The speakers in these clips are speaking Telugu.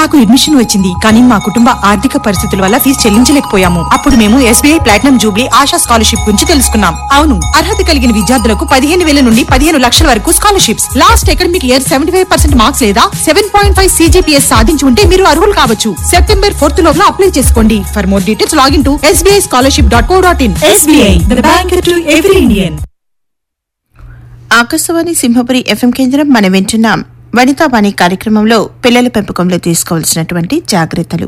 నాకు అడ్మిషన్ వచ్చింది కానీ మా కుటుంబ ఆర్థిక పరిస్థితుల వల్ల ఫీజు చెల్లించలేకపోయాము అప్పుడు మేము SBI platinum jubilee Asha scholarship గురించి తెలుసుకున్నాం అవును అర్హత కలిగిన విద్యార్థులకు పదిహేను వేల నుండి పదిహేను లక్షల వరకు scholarships last academic year seventy five percent marks లేదా సెవెన్ పాయింట్ ఫైవ్ సీజీపీఎస్ సాధించి ఉంటే మీరు అర్హులు కావచ్చు సెప్టెంబర్ ఫోర్త్ లోపల అప్లై చేసుకోండి for more details login to SBI scholarship dot co dot in SBI the bank to every Indian Akashvani Simhapuri FM కేంద్రం మనం వింటున్నాం వనితావాణి కార్యక్రమంలో పిల్లల పెంపకంలో తీసుకోవాల్సినటువంటి జాగ్రత్తలు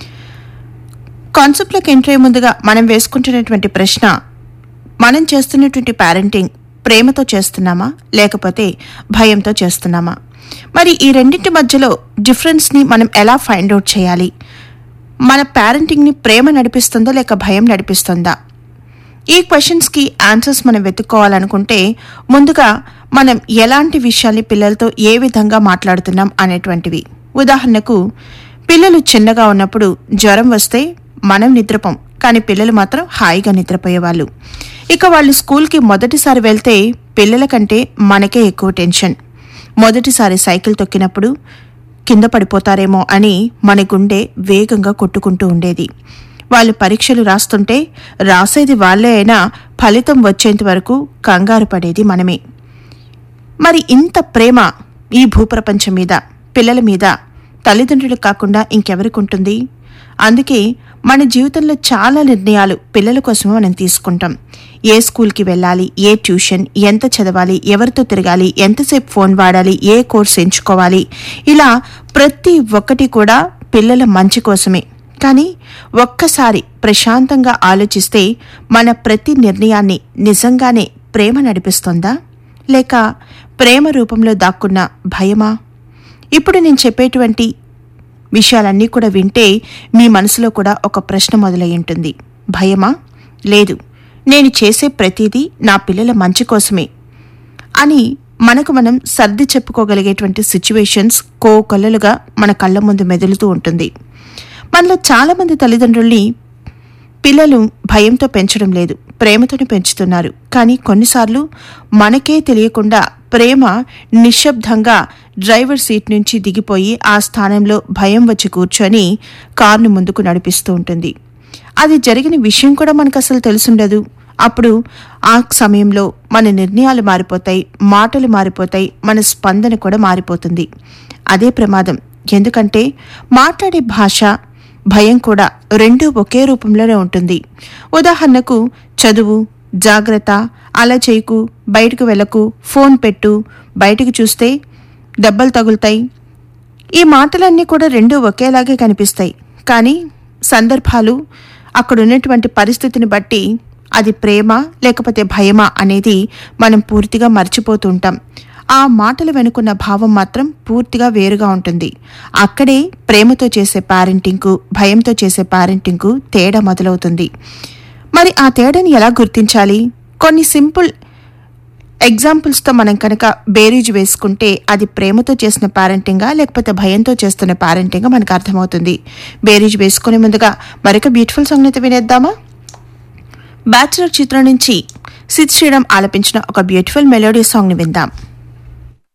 కాన్సెప్ట్లోకి ఎంట్రీ ముందుగా మనం వేసుకుంటున్నటువంటి ప్రశ్న మనం చేస్తున్నటువంటి పేరెంటింగ్ ప్రేమతో చేస్తున్నామా లేకపోతే భయంతో చేస్తున్నామా మరి ఈ రెండింటి మధ్యలో డిఫరెన్స్ని మనం ఎలా ఫైండ్ అవుట్ చేయాలి మన పేరెంటింగ్ని ప్రేమ నడిపిస్తుందా లేక భయం నడిపిస్తుందా ఈ క్వశ్చన్స్కి ఆన్సర్స్ మనం వెతుక్కోవాలనుకుంటే ముందుగా మనం ఎలాంటి విషయాల్ని పిల్లలతో ఏ విధంగా మాట్లాడుతున్నాం అనేటువంటివి ఉదాహరణకు పిల్లలు చిన్నగా ఉన్నప్పుడు జ్వరం వస్తే మనం నిద్రపోం కానీ పిల్లలు మాత్రం హాయిగా నిద్రపోయేవాళ్ళు ఇక వాళ్ళు స్కూల్కి మొదటిసారి వెళ్తే పిల్లల కంటే మనకే ఎక్కువ టెన్షన్ మొదటిసారి సైకిల్ తొక్కినప్పుడు కింద పడిపోతారేమో అని మన గుండె వేగంగా కొట్టుకుంటూ ఉండేది వాళ్ళు పరీక్షలు రాస్తుంటే రాసేది వాళ్ళే అయినా ఫలితం వచ్చేంత వరకు కంగారు పడేది మనమే మరి ఇంత ప్రేమ ఈ భూప్రపంచం మీద పిల్లల మీద తల్లిదండ్రులు కాకుండా ఇంకెవరికి ఉంటుంది అందుకే మన జీవితంలో చాలా నిర్ణయాలు పిల్లల కోసమే మనం తీసుకుంటాం ఏ స్కూల్కి వెళ్ళాలి ఏ ట్యూషన్ ఎంత చదవాలి ఎవరితో తిరగాలి ఎంతసేపు ఫోన్ వాడాలి ఏ కోర్స్ ఎంచుకోవాలి ఇలా ప్రతి ఒక్కటి కూడా పిల్లల మంచి కోసమే కానీ ఒక్కసారి ప్రశాంతంగా ఆలోచిస్తే మన ప్రతి నిర్ణయాన్ని నిజంగానే ప్రేమ నడిపిస్తుందా లేక ప్రేమ రూపంలో దాక్కున్న భయమా ఇప్పుడు నేను చెప్పేటువంటి విషయాలన్నీ కూడా వింటే మీ మనసులో కూడా ఒక ప్రశ్న మొదలై ఉంటుంది భయమా లేదు నేను చేసే ప్రతిదీ నా పిల్లల మంచి కోసమే అని మనకు మనం సర్ది చెప్పుకోగలిగేటువంటి సిచ్యువేషన్స్ కోకొల్లలుగా మన కళ్ళ ముందు మెదులుతూ ఉంటుంది మనలో చాలామంది తల్లిదండ్రుల్ని పిల్లలు భయంతో పెంచడం లేదు ప్రేమతోనే పెంచుతున్నారు కానీ కొన్నిసార్లు మనకే తెలియకుండా ప్రేమ నిశ్శబ్దంగా డ్రైవర్ సీట్ నుంచి దిగిపోయి ఆ స్థానంలో భయం వచ్చి కూర్చొని కారును ముందుకు నడిపిస్తూ ఉంటుంది అది జరిగిన విషయం కూడా మనకు అసలు తెలుసుండదు అప్పుడు ఆ సమయంలో మన నిర్ణయాలు మారిపోతాయి మాటలు మారిపోతాయి మన స్పందన కూడా మారిపోతుంది అదే ప్రమాదం ఎందుకంటే మాట్లాడే భాష భయం కూడా రెండూ ఒకే రూపంలోనే ఉంటుంది ఉదాహరణకు చదువు జాగ్రత్త అలా చేయకు బయటకు వెళ్ళకు ఫోన్ పెట్టు బయటకు చూస్తే దెబ్బలు తగులుతాయి ఈ మాటలన్నీ కూడా రెండూ ఒకేలాగే కనిపిస్తాయి కానీ సందర్భాలు అక్కడ ఉన్నటువంటి పరిస్థితిని బట్టి అది ప్రేమ లేకపోతే భయమా అనేది మనం పూర్తిగా మర్చిపోతుంటాం ఆ మాటలు వెనుకున్న భావం మాత్రం పూర్తిగా వేరుగా ఉంటుంది అక్కడే ప్రేమతో చేసే పారెంటింగ్కు భయంతో చేసే పారెంటింగ్కు తేడా మొదలవుతుంది మరి ఆ తేడాని ఎలా గుర్తించాలి కొన్ని సింపుల్ ఎగ్జాంపుల్స్తో మనం కనుక బేరీజ్ వేసుకుంటే అది ప్రేమతో చేసిన పారెంటింగా లేకపోతే భయంతో చేస్తున్న పారెంటింగా మనకు అర్థమవుతుంది బేరీజ్ వేసుకునే ముందుగా మరొక బ్యూటిఫుల్ సాంగ్ అయితే వినేద్దామా బ్యాచులర్ చిత్రం నుంచి సిద్ శ్రీరామ్ ఆలపించిన ఒక బ్యూటిఫుల్ మెలోడీ సాంగ్ని విందాం